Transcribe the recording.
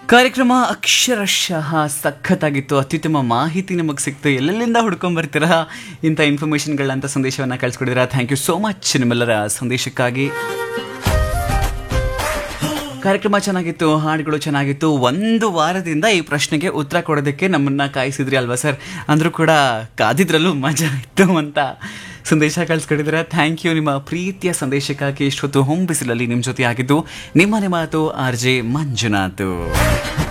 ಕಾರ್ಯಕ್ರಮ ಅಕ್ಷರಶಃ ಸಖತ್ತಾಗಿತ್ತು ಅತ್ಯುತ್ತಮ ಮಾಹಿತಿ ನಮಗೆ ಸಿಕ್ತು ಎಲ್ಲೆಲ್ಲಿಂದ ಹುಡ್ಕೊಂಡ್ ಬರ್ತೀರಾ ಇಂಥ ಇನ್ಫಾರ್ಮೇಷನ್ಗಳಂತ ಸಂದೇಶವನ್ನು ಕಳಿಸ್ಕೊಡಿದ್ದೀರಾ ಥ್ಯಾಂಕ್ ಯು ಸೋ ಮಚ್ ನಿಮ್ಮೆಲ್ಲರ ಸಂದೇಶಕ್ಕಾಗಿ ಕಾರ್ಯಕ್ರಮ ಚೆನ್ನಾಗಿತ್ತು ಹಾಡುಗಳು ಚೆನ್ನಾಗಿತ್ತು ಒಂದು ವಾರದಿಂದ ಈ ಪ್ರಶ್ನೆಗೆ ಉತ್ತರ ಕೊಡೋದಕ್ಕೆ ನಮ್ಮನ್ನ ಕಾಯಿಸಿದ್ರಿ ಅಲ್ವಾ ಸರ್ ಅಂದ್ರೂ ಕೂಡ ಕಾದಿದ್ರಲ್ಲೂ ಮಜಾ ಇತ್ತು ಅಂತ ಸಂದೇಶ ಕಳಿಸ್ಕೊಟ್ಟಿದ್ರೆ ಥ್ಯಾಂಕ್ ಯು ನಿಮ್ಮ ಪ್ರೀತಿಯ ಸಂದೇಶಕ್ಕಾಗಿ ಇಷ್ಟೊತ್ತು ಹೋಮ್ ಬಿಸಿಲಲ್ಲಿ ನಿಮ್ಮ ಜೊತೆ ಆಗಿದ್ದು ನಿಮ್ಮನೆ ಮಾತು ಆರ್ ಜೆ ಮಂಜುನಾಥ್